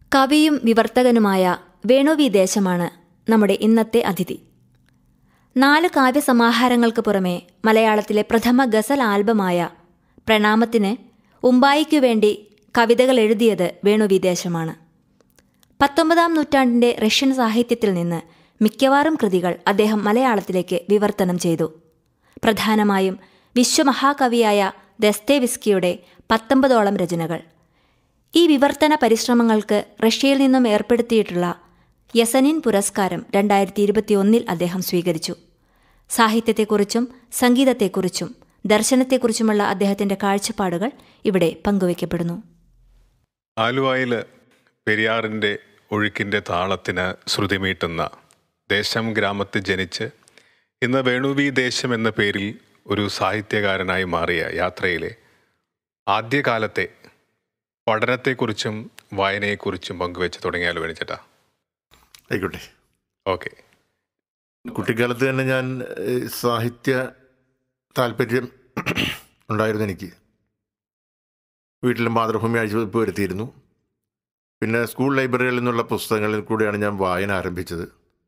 കവിയും വിവർത്തകനുമായ വേണു വി ദേശമാണ് നമ്മുടെ ഇന്നത്തെ അതിഥി നാല് കാവ്യസമാഹാരങ്ങൾക്ക് പുറമെ മലയാളത്തിലെ പ്രഥമ ഗസൽ ആൽബമായ പ്രണാമത്തിന് ഉമ്പായിക്കു വേണ്ടി കവിതകൾ എഴുതിയത് വേണു വി ദേശമാണ് പത്തൊമ്പതാം നൂറ്റാണ്ടിന്റെ റഷ്യൻ സാഹിത്യത്തിൽ നിന്ന് മിക്കവാറും കൃതികൾ അദ്ദേഹം മലയാളത്തിലേക്ക് വിവർത്തനം ചെയ്തു പ്രധാനമായും വിശ്വമഹാകവിയായ ദസ്തേവിസ്കിയുടെ പത്തൊമ്പതോളം രചനകൾ ഈ വിവർത്തന പരിശ്രമങ്ങൾക്ക് റഷ്യയിൽ നിന്നും ഏർപ്പെടുത്തിയിട്ടുള്ള യസനിൻ പുരസ്കാരം രണ്ടായിരത്തി ഇരുപത്തിയൊന്നിൽ അദ്ദേഹം സ്വീകരിച്ചു സാഹിത്യത്തെക്കുറിച്ചും സംഗീതത്തെക്കുറിച്ചും ദർശനത്തെക്കുറിച്ചുമുള്ള അദ്ദേഹത്തിന്റെ കാഴ്ചപ്പാടുകൾ ഇവിടെ പങ്കുവയ്ക്കപ്പെടുന്നു ആലുവായിൽ പെരിയാറിൻ്റെ ഒഴുക്കിൻ്റെ താളത്തിന് ശ്രുതിമീട്ടുന്ന ദേശം ഗ്രാമത്തിൽ ജനിച്ച് ഇന്ന് വേണുവി ദേശം എന്ന പേരിൽ ഒരു സാഹിത്യകാരനായി മാറിയ യാത്രയിലെ ആദ്യകാലത്തെ പഠനത്തെക്കുറിച്ചും വായനയെക്കുറിച്ചും പങ്കുവെച്ച് തുടങ്ങിയാലോ വേണിച്ചേട്ടാ ആയിക്കോട്ടെ ഓക്കെ കുട്ടിക്കാലത്ത് തന്നെ ഞാൻ ഏഹ്, സാഹിത്യ താല്പര്യം ഉണ്ടായിരുന്നു എനിക്ക് വീട്ടിൽ മാതൃഭൂമി ആഴ്ചവെപ്പ് വരുത്തിയിരുന്നു പിന്നെ സ്കൂൾ ലൈബ്രറികളിൽ നിന്നുള്ള പുസ്തകങ്ങളിൽ കൂടെയാണ് ഞാൻ വായന ആരംഭിച്ചത്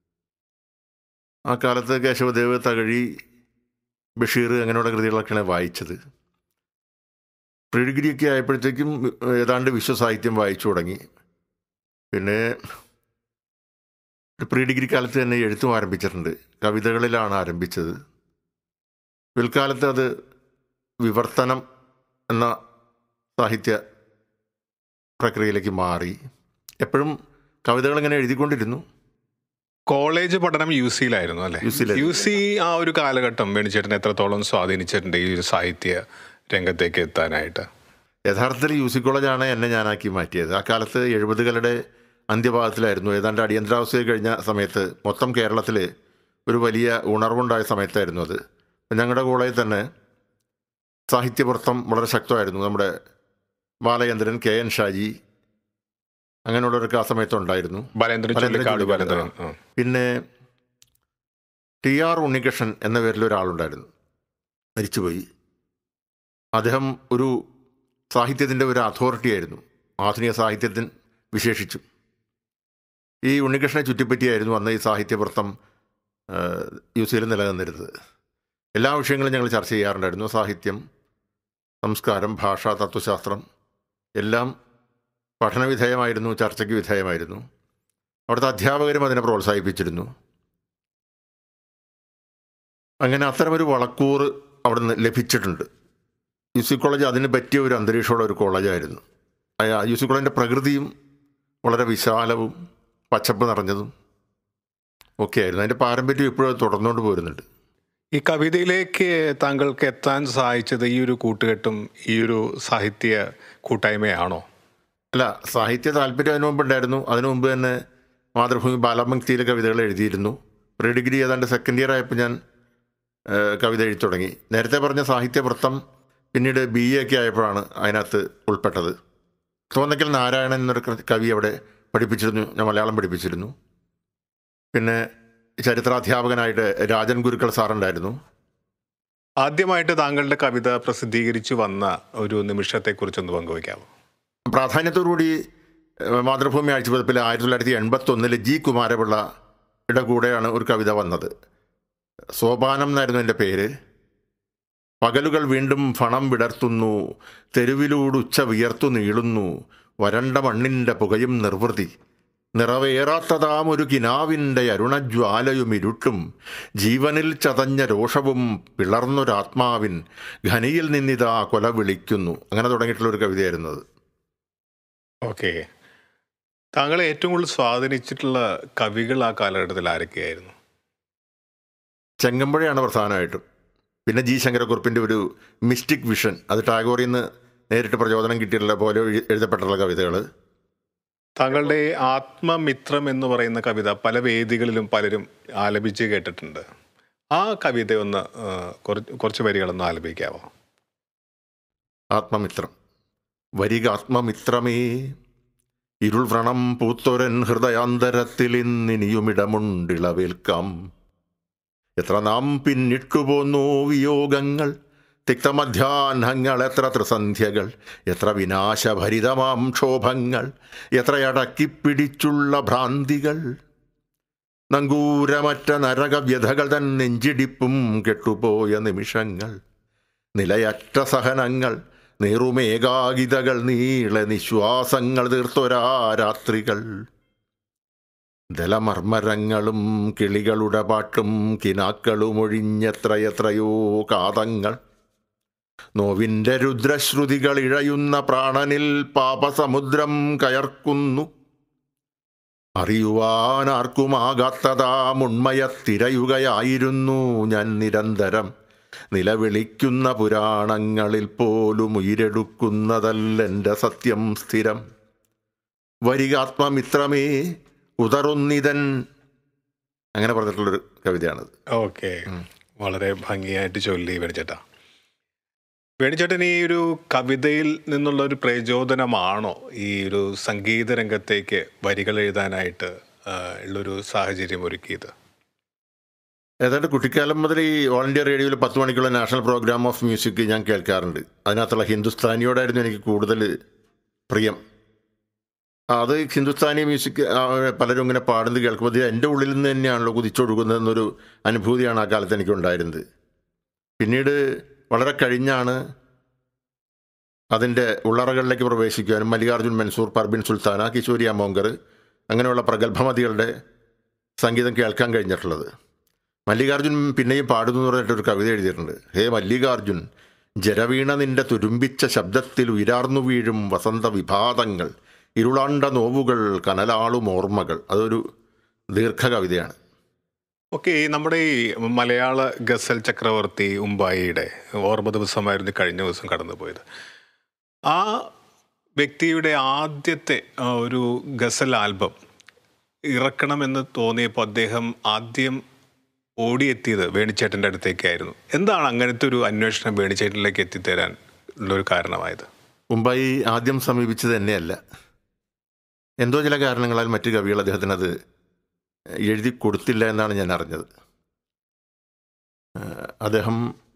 ആ കാലത്ത് കേശവദേവ് തകഴി ബഷീർ അങ്ങനെയുള്ള കൃതികളൊക്കെയാണ് വായിച്ചത് പ്രീ ഡിഗ്രിയൊക്കെ ആയപ്പോഴത്തേക്കും ഏതാണ്ട് വിശ്വസാഹിത്യം വായിച്ചു തുടങ്ങി പിന്നെ പ്രീ ഡിഗ്രി കാലത്ത് തന്നെ എഴുത്തും ആരംഭിച്ചിട്ടുണ്ട് കവിതകളിലാണ് ആരംഭിച്ചത് പിൽക്കാലത്ത് അത് വിവർത്തനം എന്ന സാഹിത്യ പ്രക്രിയയിലേക്ക് മാറി എപ്പോഴും കവിതകൾ ഇങ്ങനെ എഴുതിക്കൊണ്ടിരുന്നു കോളേജ് പഠനം യു സിയിലായിരുന്നു അല്ലേ യു സിയിലായിരുന്നു. യു സി ആ ഒരു കാലഘട്ടം വേണിച്ചേട്ടനെ എത്രത്തോളം സ്വാധീനിച്ചിട്ടുണ്ട് ഈ ഒരു സാഹിത്യ രംഗത്തേക്ക് എത്താനായിട്ട് യഥാർത്ഥത്തിൽ യു സി കോളേജാണ് എന്നെ ഞാനാക്കി മാറ്റിയത് ആ കാലത്ത് എഴുപതുകളുടെ അന്ത്യഭാഗത്തിലായിരുന്നു ഏതാണ്ട് അടിയന്തരാവസ്ഥ കഴിഞ്ഞ സമയത്ത് മൊത്തം കേരളത്തിൽ ഒരു വലിയ ഉണർവുണ്ടായ സമയത്തായിരുന്നു അത് അപ്പം ഞങ്ങളുടെ കോളേജിൽ തന്നെ സാഹിത്യവൃത്തം വളരെ ശക്തമായിരുന്നു നമ്മുടെ ബാലചന്ദ്രൻ കെ എൻ ഷാജി അങ്ങനെയുള്ളവരൊക്കെ ആ സമയത്ത് ഉണ്ടായിരുന്നു ബാലേന്ദ്രൻ ബാലേന്ദ്രൻ ചുള്ളിക്കാട് ചുള്ളിക്കാട്, ബാലേന്ദ്രൻ ആ. പിന്നെ ടി ആർ ഉണ്ണികൃഷ്ണൻ എന്ന പേരിൽ ഒരാളുണ്ടായിരുന്നു മരിച്ചുപോയി അദ്ദേഹം ഒരു സാഹിത്യത്തിൻ്റെ ഒരു അതോറിറ്റി ആയിരുന്നു ആധുനിക സാഹിത്യത്തിന് വിശേഷിച്ചും ഈ ഉണ്ണികൃഷ്ണനെ ചുറ്റിപ്പറ്റിയായിരുന്നു അന്ന് ഈ സാഹിത്യവൃത്തം യു സിയിൽ നിലനിന്നിരുന്നത് എല്ലാ വിഷയങ്ങളും ഞങ്ങൾ ചർച്ച ചെയ്യാറുണ്ടായിരുന്നു സാഹിത്യം സംസ്കാരം ഭാഷ തത്വശാസ്ത്രം എല്ലാം പഠനവിധേയമായിരുന്നു ചർച്ചയ്ക്ക് വിധേയമായിരുന്നു അവിടുത്തെ അധ്യാപകരും അതിനെ പ്രോത്സാഹിപ്പിച്ചിരുന്നു അങ്ങനെ അത്തരമൊരു വളക്കൂറ് അവിടെ നിന്ന് ലഭിച്ചിട്ടുണ്ട് യു സി കോളേജ് അതിന് പറ്റിയ ഒരു അന്തരീക്ഷമുള്ള ഒരു കോളേജായിരുന്നു ആ യു സി കോളേജിൻ്റെ പ്രകൃതിയും വളരെ വിശാലവും പച്ചപ്പ് നിറഞ്ഞതും ഒക്കെ ആയിരുന്നു അതിൻ്റെ പാരമ്പര്യം ഇപ്പോഴും അത് തുടർന്നുകൊണ്ട് പോരുന്നുണ്ട് ഈ കവിതയിലേക്ക് താങ്കൾക്ക് എത്താൻ സഹായിച്ചത് ഈ ഒരു കൂട്ടുകെട്ടും ഈ ഒരു സാഹിത്യ കൂട്ടായ്മയാണോ അല്ല സാഹിത്യ താല്പര്യം അതിനു മുമ്പ് ഉണ്ടായിരുന്നു അതിനു മുമ്പ് തന്നെ മാതൃഭൂമി ബാലഭക്തിയിലെ കവിതകൾ എഴുതിയിരുന്നു പ്രീ ഡിഗ്രി ഏതാണ്ട് സെക്കൻഡ് ഇയർ ആയപ്പോൾ ഞാൻ ആ, കവിത എഴുതി തുടങ്ങി നേരത്തെ പറഞ്ഞ സാഹിത്യവൃത്തം പിന്നീട് ബി എ ഒക്കെ ആയപ്പോഴാണ് അതിനകത്ത് ഉൾപ്പെട്ടത് തോന്നക്കൽ നാരായണൻ എന്നൊരു ക- കവി അവിടെ പഠിപ്പിച്ചിരുന്നു ഞാൻ മലയാളം പഠിപ്പിച്ചിരുന്നു പിന്നെ ചരിത്രാധ്യാപകനായിട്ട് രാജൻ ഗുരുക്കൾ സാറുണ്ടായിരുന്നു ആദ്യമായിട്ട് താങ്കളുടെ കവിത പ്രസിദ്ധീകരിച്ചു വന്ന ഒരു നിമിഷത്തെക്കുറിച്ചൊന്ന് പങ്കുവയ്ക്കാമോ പ്രാധാന്യത്തോടുകൂടി ഏഹ്, മാതൃഭൂമി ആഴ്ചപ്പതിപ്പിൽ ആയിരത്തി തൊള്ളായിരത്തി എൺപത്തൊന്നിൽ ജി കുമാരപിള്ളയുടെ കൂടെയാണ് ഒരു കവിത വന്നത് സോപാനം എന്നായിരുന്നു എൻ്റെ പേര് പകലുകൾ വീണ്ടും ഫണം വിടർത്തുന്നു തെരുവിലൂടുച്ച വിയർത്തു നീളുന്നു വരണ്ട മണ്ണിൻ്റെ പുകയും നിർവൃതി നിറവേറാത്തതാം ഒരു കിനാവിൻ്റെ അരുണജ്വാലയും ഇരുട്ടും ജീവനിൽ ചതഞ്ഞ രോഷവും പിളർന്നൊരാത്മാവിൻ ഖനിയിൽ നിന്നിതാ കൊല വിളിക്കുന്നു അങ്ങനെ തുടങ്ങിയിട്ടുള്ള ഒരു കവിതയായിരുന്നു അത് ഓക്കെ താങ്കളെ ഏറ്റവും കൂടുതൽ സ്വാധീനിച്ചിട്ടുള്ള കവികൾ ആ കാലഘട്ടത്തിൽ ആരൊക്കെയായിരുന്നു ചെങ്ങമ്പുഴയാണ് പ്രധാനമായിട്ടും പിന്നെ ജി ശങ്കരക്കുറുപ്പിൻ്റെ ഒരു മിസ്റ്റിക് വിഷൻ അത് ടാഗോറിൽ നിന്ന് നേരിട്ട് പ്രചോദനം കിട്ടിയിട്ടുള്ള പോലെ എഴു- എഴുതപ്പെട്ടുള്ള കവിതകൾ താങ്കളുടെ ആത്മമിത്രം എന്ന് പറയുന്ന കവിത പല വേദികളിലും പലരും ആലപിച്ച് കേട്ടിട്ടുണ്ട് ആ കവിത ഒന്ന് ആ, കുറച്ച് കുറച്ച് വരികളൊന്ന് ആലപിക്കാമോ ആത്മമിത്രം വരിക ആത്മമിത്രമേ ഇരുൾ വ്രണം പൂത്തൊരൻ ഹൃദയാന്തരത്തിൽ ഇന്നിനിയുമിടമുണ്ടിളവേൽക്കാം എത്ര നാം പിന്നിട്ടുപോന്നു വിയോഗങ്ങൾ തിക്തമധ്യാഹ്നങ്ങൾ എത്ര ത്രിസന്ധ്യകൾ എത്ര വിനാശഭരിതമാം ക്ഷോഭങ്ങൾ എത്രയടക്കിപ്പിടിച്ചുള്ള ഭ്രാന്തികൾ നങ്കൂരമറ്റ നരകവ്യഥകൾ തൻ നെഞ്ചിടിപ്പും കെട്ടുപോയ നിമിഷങ്ങൾ നിലയറ്റ സഹനങ്ങൾ നീറുമേകാഗിതകൾ നീളെ നിശ്വാസങ്ങൾ തീർത്തൊരാ രാത്രികൾ ദലമർമരങ്ങളും കിളികളുടെ പാട്ടും കിനാക്കളും ഒഴിഞ്ഞെത്രയെത്രയോ കാതങ്ങൾ നോവിൻ്റെ രുദ്രശ്രുതികൾ ഇഴയുന്ന പ്രാണനിൽ പാപസമുദ്രം കയർക്കുന്നു അറിയുവാനാർക്കുമാകാത്തതാ മുൺമയത്തിരയുകയായിരുന്നു ഞാൻ നിരന്തരം നിലവിളിക്കുന്ന പുരാണങ്ങളിൽ പോലും ഉയരെടുക്കുന്നതല്ലെൻ്റെ സത്യം സ്ഥിരം വരികാത്മമിത്രമേ ഉതറുന്നിതൻ അങ്ങനെ പറഞ്ഞിട്ടുള്ളൊരു കവിതയാണത് ഓക്കെ വളരെ ഭംഗിയായിട്ട് ചൊല്ലി വേണിച്ചേട്ടാ വേണിച്ചേട്ടൻ ഈ ഒരു കവിതയിൽ നിന്നുള്ള ഒരു പ്രചോദനമാണോ ഈ ഒരു സംഗീത രംഗത്തേക്ക് വരികൾ എഴുതാനായിട്ട് ആ, ഉള്ളൊരു സാഹചര്യം ഒരുക്കിയത് ഏതാണ്ട് കുട്ടിക്കാലം മുതൽ ഈ ഓൾ ഇന്ത്യ റേഡിയോയിൽ പത്ത് മണിക്കുള്ള നാഷണൽ പ്രോഗ്രാം ഓഫ് മ്യൂസിക് ഞാൻ കേൾക്കാറുണ്ട് അതിനകത്തുള്ള ഹിന്ദുസ്ഥാനിയോടായിരുന്നു എനിക്ക് കൂടുതൽ പ്രിയം അത് ഹിന്ദുസ്ഥാനി മ്യൂസിക് ആ, പലരും ഇങ്ങനെ പാടുന്നത് കേൾക്കുമ്പോൾ ഇത് എൻ്റെ ഉള്ളിൽ നിന്ന് തന്നെയാണല്ലോ കുതിച്ചൊഴുകുന്നതെന്നൊരു അനുഭൂതിയാണ് ആ കാലത്ത് എനിക്കുണ്ടായിരുന്നത് പിന്നീട് വളരെ കഴിഞ്ഞാണ് അതിൻ്റെ ഉള്ളറകളിലേക്ക് പ്രവേശിക്കുവാനും മല്ലികാർജുൻ മൻസൂർ പർബിൻ സുൽത്താന കിശോരി അമോങ്കർ അങ്ങനെയുള്ള പ്രഗത്ഭമതികളുടെ സംഗീതം കേൾക്കാൻ കഴിഞ്ഞിട്ടുള്ളത് മല്ലികാർജുൻ പിന്നെയും പാടുന്നു എന്ന് പറഞ്ഞിട്ടൊരു കവിത എഴുതിയിട്ടുണ്ട് ഹേ മല്ലികാർജുൻ ജരവീണ നിന്റെ തുരുമ്പിച്ച ശബ്ദത്തിൽ ഉയരാർന്നു വീഴും വസന്ത വിഭാതങ്ങൾ ഇരുളാണ്ട നോവുകൾ കനലാളും ഓർമ്മകൾ അതൊരു ദീർഘ കവിതയാണ് ഓക്കെ നമ്മുടെ ഈ മലയാള ഗസൽ ചക്രവർത്തി ഉമ്പായിയുടെ ഓർമ്മ ദിവസമായിരുന്നു കഴിഞ്ഞ ദിവസം കടന്നുപോയത് ആ വ്യക്തിയുടെ ആദ്യത്തെ ആ, ഒരു ഗസൽ ആൽബം ഇറക്കണമെന്ന് തോന്നിയപ്പോൾ അദ്ദേഹം ആദ്യം ഓടിയെത്തിയത് വേണിച്ചേട്ടൻ്റെ അടുത്തേക്കായിരുന്നു എന്താണ് അങ്ങനത്തെ ഒരു അന്വേഷണം വേണിച്ചേട്ടനിലേക്ക് എത്തിത്തരാൻ ഉള്ളൊരു കാരണമായത് മുംബൈ ആദ്യം സമീപിച്ചത് തന്നെയല്ല എന്തോ ചില കാരണങ്ങളാൽ മറ്റു കവികൾ അദ്ദേഹത്തിന് അത് എഴുതി കൊടുത്തില്ല എന്നാണ് ഞാൻ അറിഞ്ഞത് ഏഹ് അദ്ദേഹം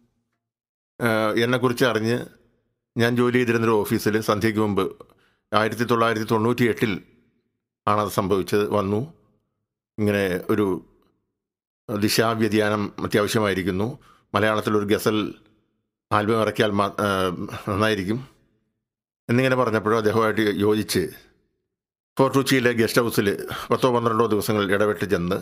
ഏഹ് എന്നെക്കുറിച്ച് അറിഞ്ഞ് ഞാൻ ജോലി ചെയ്തിരുന്നൊരു ഓഫീസിൽ സന്ധ്യയ്ക്ക് മുമ്പ് ആയിരത്തി തൊള്ളായിരത്തി തൊണ്ണൂറ്റി എട്ടിൽ ആണത് സംഭവിച്ചത് വന്നു ഇങ്ങനെ ഒരു ദിശാവ്യതിയാനം അത്യാവശ്യമായിരിക്കുന്നു മലയാളത്തിലൊരു ഗസൽ ആൽബം ഇറക്കിയാൽ മാ- ഏഹ് നന്നായിരിക്കും എന്നിങ്ങനെ പറഞ്ഞപ്പോഴും അദ്ദേഹമായിട്ട് യോജിച്ച് ഫോർട്ട് കൊച്ചിയിലെ ഗസ്റ്റ് ഹൗസിൽ പത്തോ പന്ത്രണ്ടോ ദിവസങ്ങൾ ഇടവിട്ട് ചെന്ന്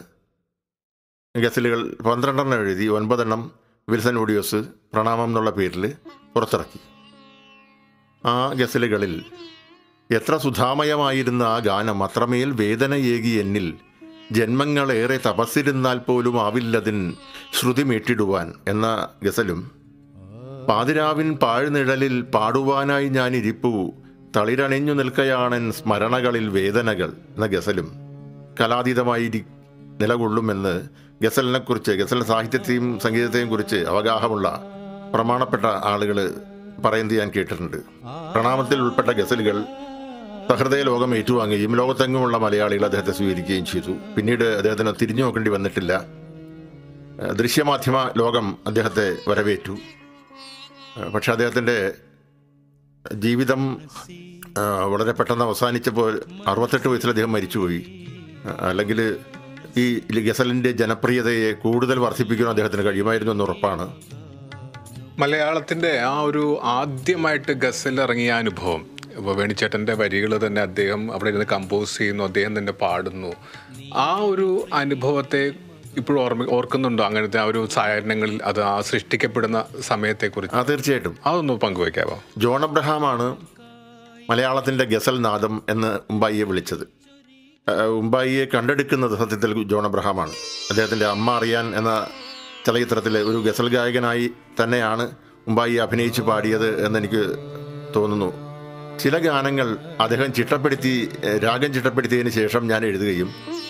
ഗസലുകൾ പന്ത്രണ്ടെണ്ണം എഴുതി ഒൻപതെണ്ണം വിൽസൺ ഓഡിയോസ് പ്രണാമം എന്നുള്ള പേരിൽ പുറത്തിറക്കി ആ ഗസലുകളിൽ എത്ര സുധാമയമായിരുന്ന ആ ഗാനം അത്രമേൽ വേദനയേകി എന്നിൽ ജന്മങ്ങളേറെ തപസ്സിരുന്നാൽ പോലും ആവില്ലതിൻ ശ്രുതി മീട്ടിടുവാൻ എന്ന ഗസലും പാതിരാവിൻ പാഴ്നിഴലിൽ പാടുവാനായി ഞാൻ ഇരിപ്പു തളിരണിഞ്ഞു നിൽക്കയാണൻ സ്മരണകളിൽ വേദനകൾ എന്ന ഗസലും കലാതീതമായി ഇരി- നിലകൊള്ളുമെന്ന് ഗസലിനെക്കുറിച്ച് ഗസൽ സാഹിത്യത്തെയും സംഗീതത്തെയും കുറിച്ച് അവഗാഹമുള്ള പ്രമാണപ്പെട്ട ആളുകൾ പറയുന്നത് ഞാൻ കേട്ടിട്ടുണ്ട് പ്രണാമത്തിൽ ഉൾപ്പെട്ട ഗസലുകൾ സഹൃദയ ലോകം ഏറ്റുവാങ്ങുകയും ലോകത്തെങ്ങുമുള്ള മലയാളികൾ അദ്ദേഹത്തെ സ്വീകരിക്കുകയും ചെയ്തു പിന്നീട് അദ്ദേഹത്തിന് തിരിഞ്ഞു നോക്കേണ്ടി വന്നിട്ടില്ല ഏഹ് ദൃശ്യമാധ്യമ ലോകം അദ്ദേഹത്തെ വരവേറ്റു ഏഹ് പക്ഷെ അദ്ദേഹത്തിൻ്റെ ജീവിതം ഏഹ് വളരെ പെട്ടെന്ന് അവസാനിച്ചപ്പോൾ അറുപത്തെട്ട് വയസ്സിൽ അദ്ദേഹം മരിച്ചുപോയി ഏഹ് അല്ലെങ്കിൽ ഈ ഗസലിൻ്റെ ജനപ്രിയതയെ കൂടുതൽ വർദ്ധിപ്പിക്കാൻ അദ്ദേഹത്തിന് കഴിയുമായിരുന്നു എന്ന് ഉറപ്പാണ് മലയാളത്തിന്റെ ആ ഒരു ആദ്യമായിട്ട് ഗസൽ ഇറങ്ങിയ അനുഭവം ഇപ്പോൾ വേണിച്ചേട്ടന്റെ വരികൾ തന്നെ അദ്ദേഹം അവിടെ ഇരുന്ന് കമ്പോസ് ചെയ്യുന്നു അദ്ദേഹം തന്നെ പാടുന്നു ആ ഒരു അനുഭവത്തെ ഇപ്പോഴും ഓർമ്മ ഓർക്കുന്നുണ്ടോ അങ്ങനത്തെ ആ ഒരു സാഹചര്യങ്ങളിൽ അത് ആ സൃഷ്ടിക്കപ്പെടുന്ന സമയത്തെക്കുറിച്ച് ആ തീർച്ചയായിട്ടും അതൊന്ന് പങ്കുവയ്ക്കാവോ ജോൺ അബ്രഹാമാണ് മലയാളത്തിൻ്റെ ഗസൽ നാദം എന്ന് ഉമ്പായിയെ വിളിച്ചത് ഏഹ് ഉമ്പായിയെ കണ്ടെടുക്കുന്നത് സത്യത്തിൽ ജോൺ അബ്രഹാമാണ് അദ്ദേഹത്തിൻ്റെ അമ്മ അറിയാൻ എന്ന ചലച്ചിത്രത്തിലെ ഒരു ഗസൽ ഗായകനായി തന്നെയാണ് ഉമ്പായി അഭിനയിച്ച് പാടിയത് എന്നെനിക്ക് തോന്നുന്നു ചില ഗാനങ്ങൾ അദ്ദേഹം ചിട്ടപ്പെടുത്തി ഏഹ് രാഗം ചിട്ടപ്പെടുത്തിയതിന് ശേഷം ഞാൻ എഴുതുകയും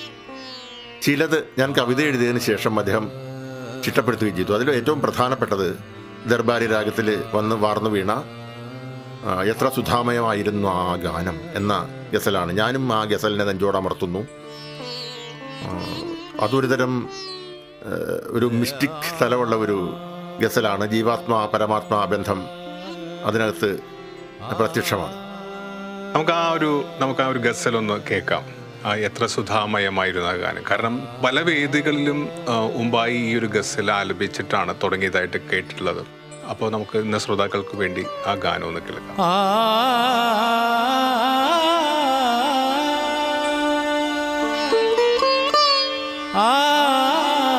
ചിലത് ഞാൻ കവിത എഴുതിയതിന് ശേഷം അദ്ദേഹം ചിട്ടപ്പെടുത്തുകയും ചെയ്തു അതിൽ ഏറ്റവും പ്രധാനപ്പെട്ടത് ദർബാരി രാഗത്തിൽ വന്ന് വാർന്നു വീണ ആ, എത്ര സുധാമയമായിരുന്നു ആ ഗാനം എന്ന ഗസലാണ് ഞാനും ആ ഗസലിനെ നെഞ്ചോടമർത്തുന്നു ആ, അതൊരു തരം ആ, ഒരു മിസ്റ്റിക് തലമുള്ള ഒരു ഗസലാണ് ജീവാത്മാ പരമാത്മാ ബന്ധം അതിനകത്ത് പ്രത്യക്ഷമാണ് നമുക്ക് ആ ഒരു നമുക്ക് ആ ഒരു ഗസൽ ഒന്ന് കേൾക്കാം ആ എത്ര സുധാമയമായിരുന്നു ആ ഗാനം കാരണം പല വേദികളിലും ആ, ഉമ്പായി ഈ ഒരു ഗസൽ ആലപിച്ചിട്ടാണ് തുടങ്ങിയതായിട്ട് കേട്ടിട്ടുള്ളത് അപ്പോൾ നമുക്ക് ഇന്ന് ശ്രോതാക്കൾക്ക് വേണ്ടി ആ ഗാനം ഒന്ന് കേൾക്കാം ആ ആ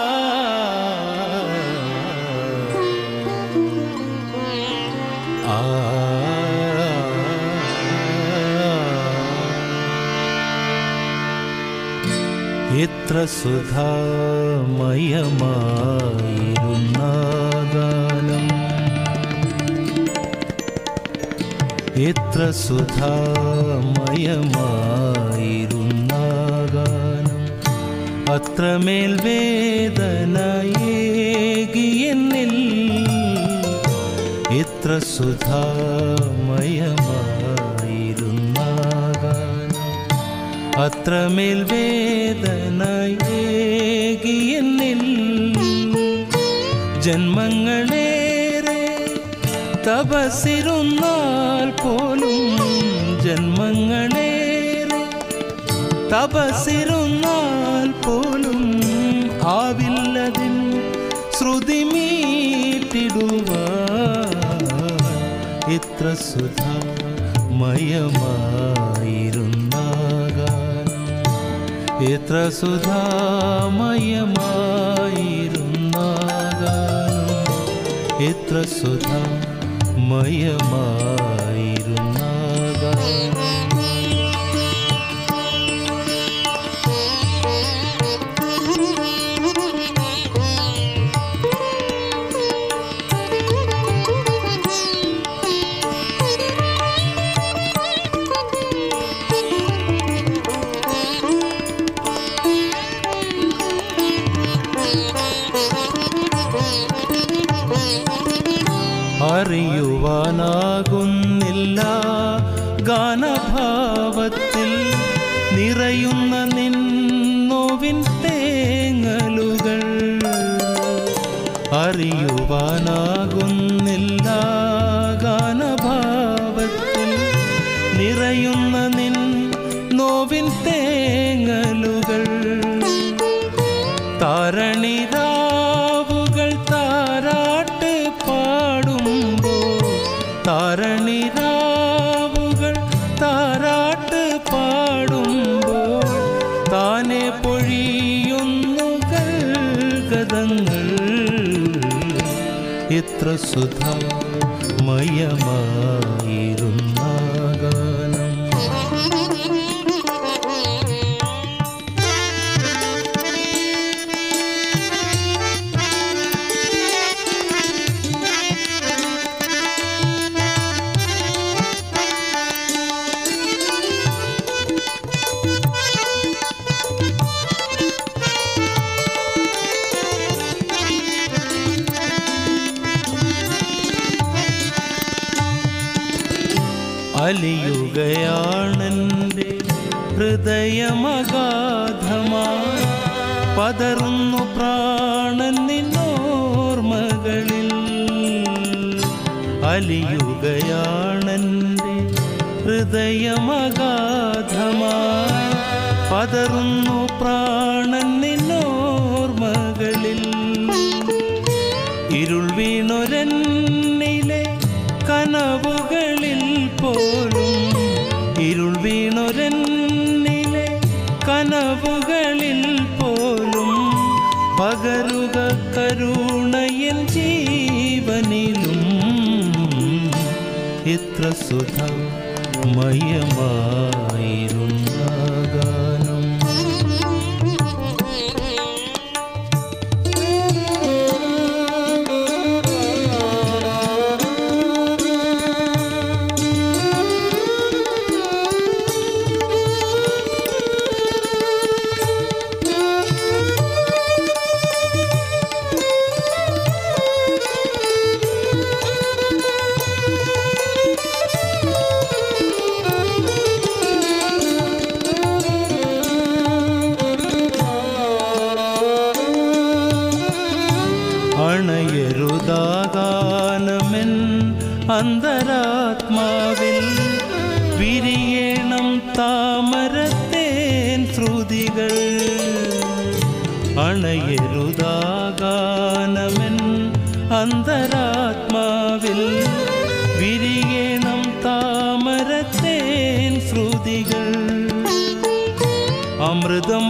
എത്ര സുധാമയമായിരുന്ന ഗാനം എത്ര സുധാമയമായിരുന്ന ഗാനം അത്രമേൽ വേദനയേകിയെന്നിൽ എത്ര സുധാമയമായിരുന്ന ഗാനം അത്രമേൽ വേദനയേകിയെന്നിൽ ജന്മങ്ങളേറെ തപസിരുന്നാൽ പോലും ജന്മങ്ങളേറെ തപസിരുന്നാൽ പോലും ആവില്ലതിൻ ശ്രുതി മീട്ടിടുവാൻ എത്ര സുധാ മയമായിരുന്ന ഗാനം എത്ര സുധാമയമായിരുന്ന ഗാനം എത്ര സുധാമയമായിരുന്ന ഗാനം അറിയുവാനാകുന്നില്ല ഗാനഭാവത്തിൽ നിറയുന്ന നിന്നോവിൻ തേങ്ങലുകൾ അറിയുവാനാകുന്നില്ല ഗാനഭാവത്തിൽ നിറയുന്ന നിൻ നോവിൻ തേങ്ങലുകൾ താരണിരാവുകൾ താരാട്ട് പാടുമ്പോ താരണിരാവുകൾ താരാട്ട് പാടുമ്പോ താനെ പൊഴിയുന്നു ഗതങ്ങൾ എത്ര സുധാ മയമായിരുന്ന ഗാനം അലിയുകയാണെൻ്റെ ഹൃദയമഗാധമായി പതറുന്നു പ്രാണൻ നിന്നോർമകളിൽ അലിയുകയാണെൻ്റെ ഹൃദയമഗാധമായി പതറുന്നു പ്രാണൻ നിന്നോർമകളിൽ ഇരുൾ വീണൊരന്നിലെ കനവുകളിൽ പോലും ഇരുൾ വീണൊരന്നിലെ കനവുകളിൽ പോലും പകരുക കരുണയൻ ജീവനിലും എത്ര സുധ മയമായിരുന്ന ഗാനം അന്തരാത്മാവിൽ വിരിയണം താമരത്തേൻ ശ്രുതികൾ അമൃതം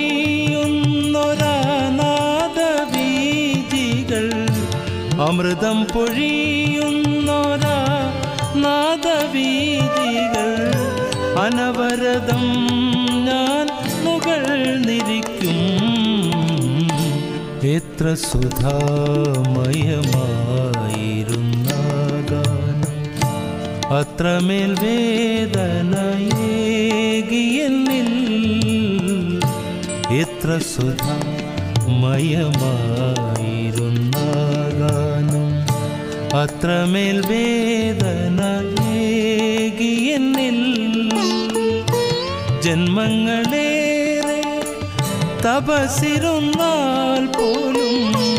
പൊഴിയുന്നൊരാനാദവീജികൾ അമൃതം പൊഴിയുന്നൊരാ നാദവീജികൾ അനവരതം ഞാൻ മുകൾന്നിരിക്കും എത്ര സുധാമയമായിരുന്ന ഗാനം അത്രമേൽ വേദനയേകിയെന്നിൽ എത്ര സുധാമയമായിരുന്ന ഗാനം അത്രമേൽ വേദനയേകിയെന്നിൽ ജന്മങ്ങളേറെ തപസിരുന്നാൽ പോലും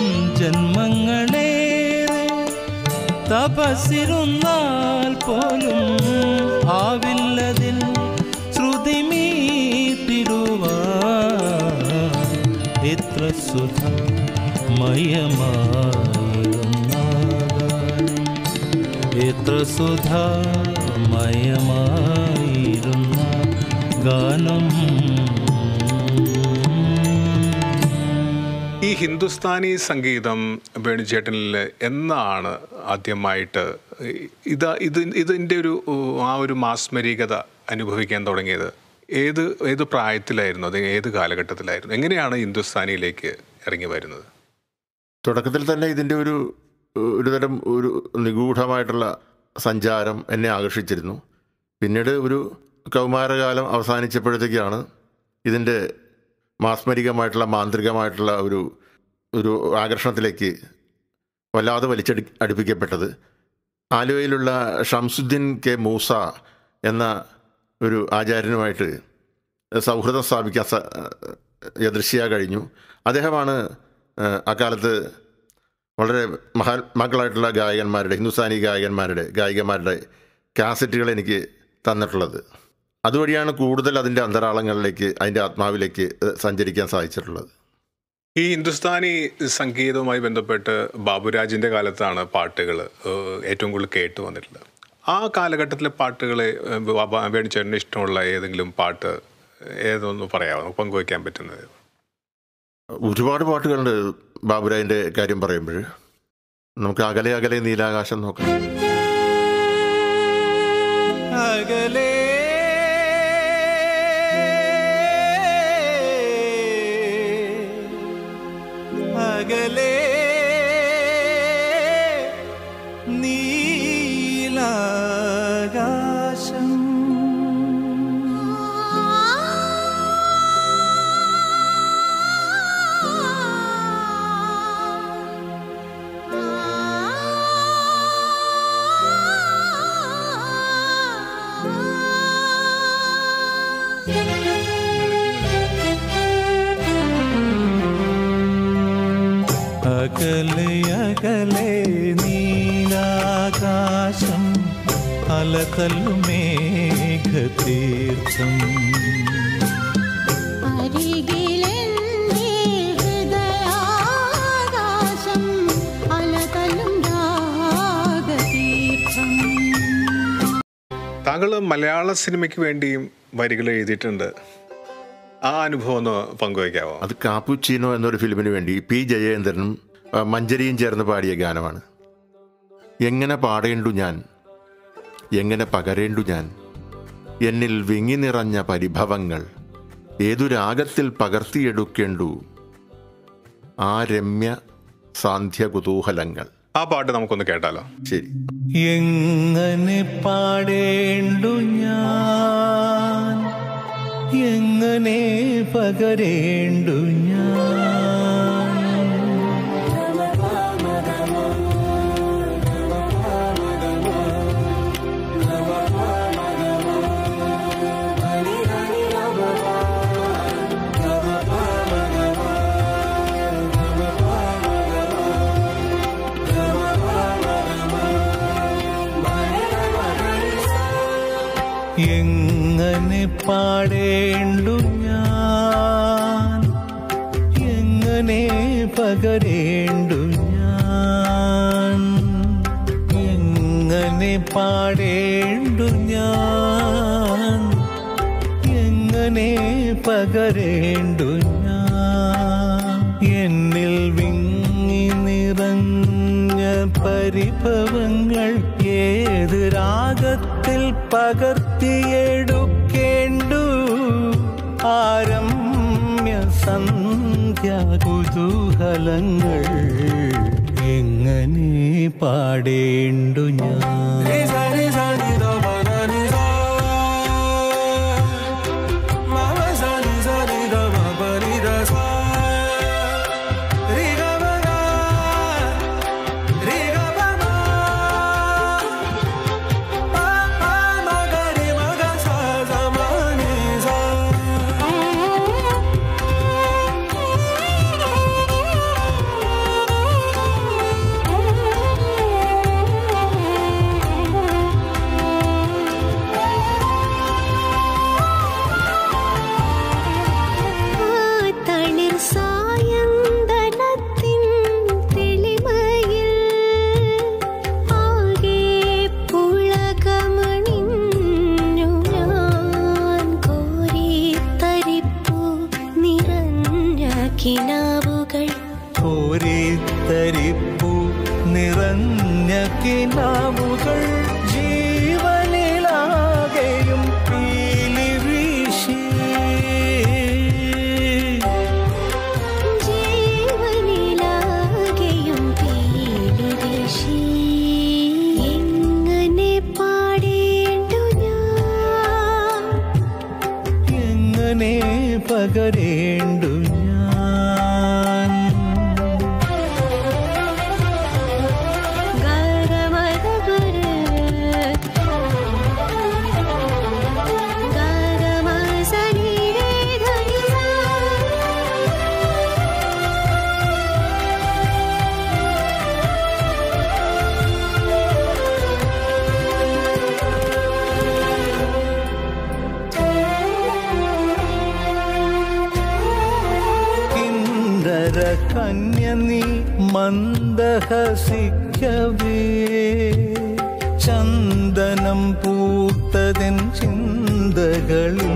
ജന്മങ്ങളേറെ തപസിരുന്നാൽ പോലും ആവില്ലതിൽ ശ്രുതി മീട്ടിടുവാൻ എത്ര സുധ മയമായിരുന്ന ഗാനം എത്ര സുധാമയമായിരുന്ന ഗാനം ഈ ഹിന്ദുസ്ഥാനി സംഗീതം വേണുചേട്ടനിൽ എന്നാണ് ആദ്യമായിട്ട് ഇത് ഇത് ഇതിൻ്റെ ഒരു ഉ- ആ ഒരു മാസ്മരികത അനുഭവിക്കാൻ തുടങ്ങിയത് ഏത് ഏത് പ്രായത്തിലായിരുന്നു അത് ഏത് കാലഘട്ടത്തിലായിരുന്നു എങ്ങനെയാണ് ഹിന്ദുസ്ഥാനിയിലേക്ക് ഇറങ്ങി വരുന്നത് തുടക്കത്തിൽ തന്നെ ഇതിൻ്റെ ഒരു ഒരുതരം ഒരു നിഗൂഢമായിട്ടുള്ള സഞ്ചാരം എന്നെ ആകർഷിച്ചിരുന്നു പിന്നീട് ഒരു കൗമാരകാലം അവസാനിച്ചപ്പോഴത്തേക്കാണ് ഇതിൻ്റെ മാസ്മരികമായിട്ടുള്ള മാന്ത്രികമായിട്ടുള്ള ഒരു ഒരു ആകർഷണത്തിലേക്ക് വല്ലാതെ വലിച്ചടി അടുപ്പിക്കപ്പെട്ടത് ആലുവയിലുള്ള ഷംസുദ്ദീൻ കെ മൂസ എന്ന ഒരു ആചാര്യനുമായിട്ട് സൗഹൃദം സ്ഥാപിക്കാൻ സ യദൃശ്യ കഴിഞ്ഞു അദ്ദേഹമാണ് ഏഹ്, അക്കാലത്ത് വളരെ മഹാത്മാക്കളായിട്ടുള്ള ഗായകന്മാരുടെ ഹിന്ദുസ്ഥാനി ഗായകന്മാരുടെ ഗായികമാരുടെ കാസറ്റുകൾ എനിക്ക് തന്നിട്ടുള്ളത് അതുവഴിയാണ് കൂടുതൽ അതിൻ്റെ അന്തരാളങ്ങളിലേക്ക് അതിൻ്റെ ആത്മാവിലേക്ക് ഏഹ്, സഞ്ചരിക്കാൻ സാധിച്ചിട്ടുള്ളത് ഈ ഹിന്ദുസ്ഥാനി സംഗീതവുമായി ബന്ധപ്പെട്ട് ബാബുരാജിൻ്റെ കാലത്താണ് പാട്ടുകൾ ഏറ്റവും കൂടുതൽ കേട്ട് വന്നിട്ടുള്ളത് ആ കാലഘട്ടത്തിലെ പാട്ടുകൾ വേണിച്ചേട്ടന് ഇഷ്ടമുള്ള ഏതെങ്കിലും പാട്ട് ഏതൊന്ന് പറയാമോ പങ്കുവയ്ക്കാൻ പറ്റുന്നത് ഒരുപാട് പാട്ടുകളുണ്ട് ബാബുരാജിൻ്റെ കാര്യം പറയുമ്പോൾ നമുക്ക് അകലെ അകലെ നീലാകാശം നോക്കാം അകലേ അകലേ നീലാകാശം അകലെ അകലെ നീലാകാശം അലതല്ലു മേഘതീർത്ഥം അരികിലെന്റെ ഹൃദയാകാശം അലതല്ലും രാഗതീർത്ഥം താങ്കൾ മലയാള സിനിമയ്ക്ക് വേണ്ടിയും വരികൾ എഴുതിയിട്ടുണ്ട് ആ അനുഭവം ഒന്ന് പങ്കുവയ്ക്കാവോ അത് കാപ്പുച്ചീനോ എന്നൊരു ഫിലിമിന് വേണ്ടി പി ജയേന്ദ്രനും ആ, മഞ്ജരിയും ചേർന്ന് പാടിയ ഗാനമാണ് എങ്ങനെ പാടേണ്ടു ഞാൻ എങ്ങനെ പകരേണ്ടു ഞാൻ എന്നിൽ വിങ്ങി നിറഞ്ഞ പരിഭവങ്ങൾ ഏതു രാഗത്തിൽ പകർത്തിയെടുക്കേണ്ടു ആ രമ്യ സാന്ധ്യ കുതൂഹലങ്ങൾ ആ പാട്ട് നമുക്കൊന്ന് കേട്ടാലോ ശരി എങ്ങനെ പാടേണ്ടു ഞാൻ എങ്ങനെ പകരേണ്ടു ഞാൻ എങ്ങനെ പാടേണ്ടു ഞാൻ എങ്ങനെ പകരേണ്ടു ഞാൻ പാടേണ്ടു ഞാൻ എങ്ങനെ പകരേണ്ടു ഞാൻ എന്നിൽ വിങ്ങി നിറഞ്ഞ പരിഭവങ്ങൾ ഏത് രാഗത്തിൽ പകർത്തിയെടുക്കേണ്ടു ആരമ്യ സന്ധ്യ കുതൂഹലങ്ങൾ എങ്ങനെ പാടേണ്ടു ഞാൻ തളിർ സായന്തനത്തിൻ തെളിമയിൽ ആകെ പുളകമണിഞ്ഞു ഞാൻ കോരിത്തരിപ്പു നിറഞ്ഞ കിനാവുകൾ കോരിത്തരിപ്പു നിറഞ്ഞ കിനാവുകൾ ജീവനിലാകെയും പീലി വീശി ജീവനിലാകെയും പീലി വീശി എങ്ങനെ പാടേണ്ടു ഞാൻ എങ്ങനെ പകരേണ്ടു ഞാൻ കിന്നര കന്യ നീ മന്ദഹസിക്കവേ ചന്ദനം പൂത്തതിൻ ചിന്തകളിൽ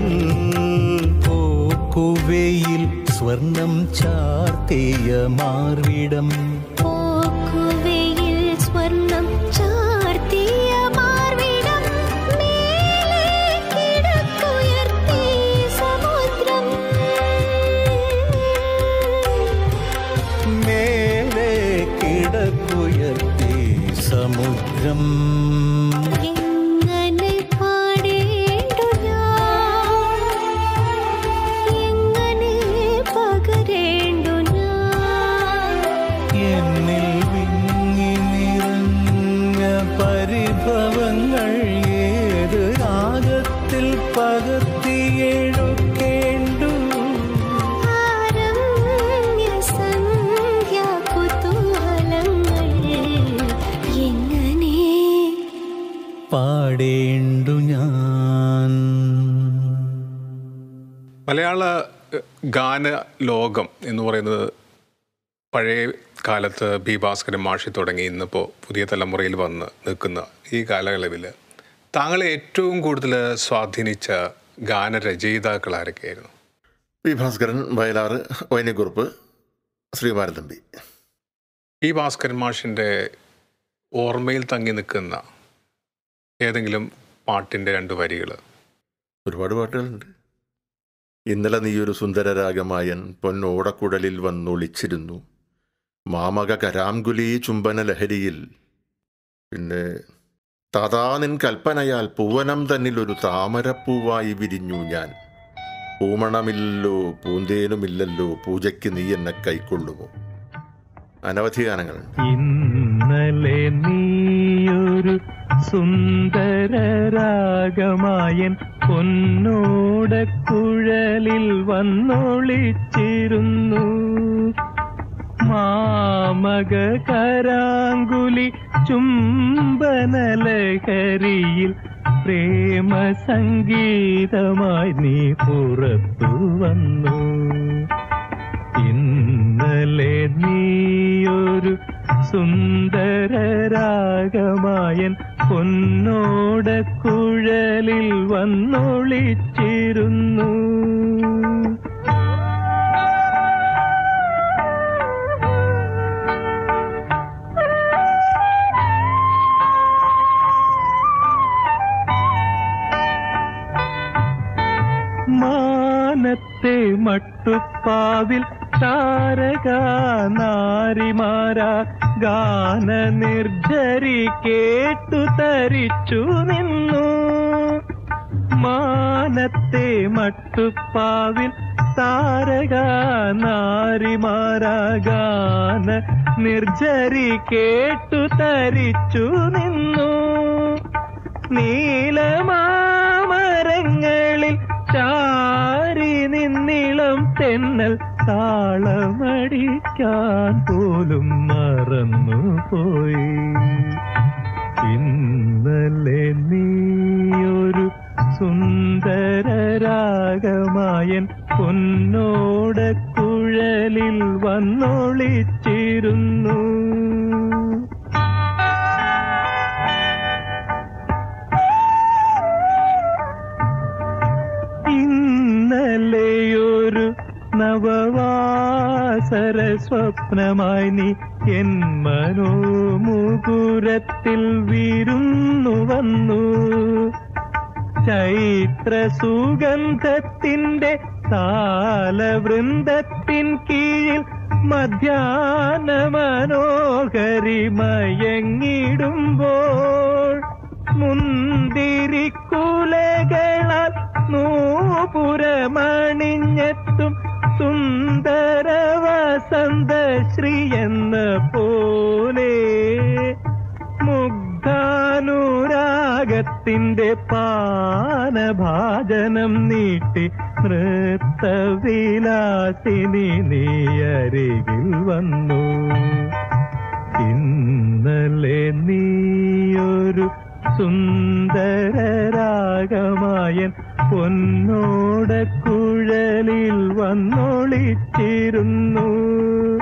പോക്കുവയിൽ സ്വർണം ചാർത്തിയ മാർവിടം പോക്കുവെയിൽ സ്വർണം ചാർത്തിയ മാർവിടം മേലെ കിടക്കുയർത്തി സമുദ്രം മേലെ കിടക്കുയർത്തി സമുദ്രം എങ്ങനെ പാടേണ്ടു ഞാൻ എങ്ങനെ പകരേണ്ടു ഞാൻ എന്നിൽ വിങ്ങി നിറഞ്ഞ പരിഭവങ്ങൾ ഏത് രാഗത്തിൽ പകർത്തിയെടുക്കേണ്ടു ആരമ്യ സന്ധ്യ കുതൂഹലങ്ങൾ എങ്ങനെ പാടേണ്ടു ഞാൻ മലയാള എഹ്, ഗാന ലോകം എന്ന് പറയുന്നത് പഴയ കാലത്ത് ബി ഭാസ്കരൻ മാഷി തുടങ്ങി ഇന്നിപ്പോൾ പുതിയ തലമുറയിൽ വന്ന് നിൽക്കുന്ന ഈ കാലയളവിൽ താങ്കളെ ഏറ്റവും കൂടുതൽ സ്വാധീനിച്ച ഗാനരചയിതാക്കൾ ആരൊക്കെയായിരുന്നു പി ഭാസ്കരൻ വയലാറ് വൈനിക്കുറുപ്പ് ശ്രീകുമാരൻ തമ്പി ഈ ഭാസ്കരൻ മാഷിൻ്റെ ഓർമ്മയിൽ തങ്ങി നിൽക്കുന്ന ഏതെങ്കിലും പാട്ടിൻ്റെ രണ്ട് വരികൾ ഒരുപാട് പാട്ടുകളുണ്ട് ഇന്നലെ നീയൊരു സുന്ദരരാഗമായൻ പൊന്നോടക്കുഴലിൽ വന്നൊളിച്ചിരുന്നു മാമക കരാംകുലി ചുംബന ലഹരിയിൽ പിന്നെ തഥാ നിൻ കൽപ്പനയാൽ പൂവനം തന്നിൽ ഒരു താമരപ്പൂവായി വിരിഞ്ഞു ഞാൻ പൂമണമില്ലല്ലോ പൂന്തേനുമില്ലല്ലോ പൂജയ്ക്ക് നീ എന്നെ കൈക്കൊള്ളുമോ അനവധി ഗാനങ്ങളുണ്ട് ഇന്നലെ നീയൊരു സുന്ദരരാഗമായൻ പൊന്നോടക്കുഴലിൽ വന്നൊളിച്ചിരുന്നു മാമക കരാങ്കുലി ചുംബനലഹരിയിൽ പ്രേമ സംഗീതമായി നീ പുറത്തു വന്നു ഇന്നലെ നീയൊരു സുന്ദരരാഗമായൻ പൊന്നോട കുഴലിൽ വന്നൊളിച്ചിരുന്നു മാനത്തെ മട്ടുപ്പാവിൽ താരക നാരിമാര ഗാന നിർജരി കേട്ടു തരിച്ചു നിന്നു മാനത്തെ മട്ടുപ്പാവിൽ താരക നാരിമാര ഗാന നിർജരി കേട്ടു തരിച്ചു നിന്നു നീലമാമരങ്ങളിൽ ചാരി നിന്നിളം തെന്നൽ താളമടിക്കാൻ പോലും മറന്നുപോയി ഇന്നലെ നീയൊരു സുന്ദരരാഗമായൻ പൊന്നോട കുഴലിൽ വന്നൊളിച്ചിരുന്നു ഇന്നലെയൊരു നവവാസര സ്വപ്നമായി നീ എൻ മനോമുകുരത്തിൽ വിരുന്നു വന്നു ചൈത്ര സുഗന്ധത്തിന്റെ താലവൃന്ദത്തിൻ കീഴിൽ മധ്യാന മനോഹരി മയങ്ങിടുമ്പോൾ മുന്തിരിക്കുലകളാൽ നൂപുരമണിഞ്ഞെത്തും സുന്ദര വസന്ത ശ്രീ എന്ന പോലെ മുഗ്ധാനുരാഗത്തിന്റെ പാനഭാജനം നീട്ടി നൃത്തവിലാസിനി നീ അരികിൽ വന്നു ഇന്നലെ നീയൊരു സുന്ദരരാഗമായൻ പൊന്നോട കുഴലിൽ വന്നൊളിച്ചിരുന്നു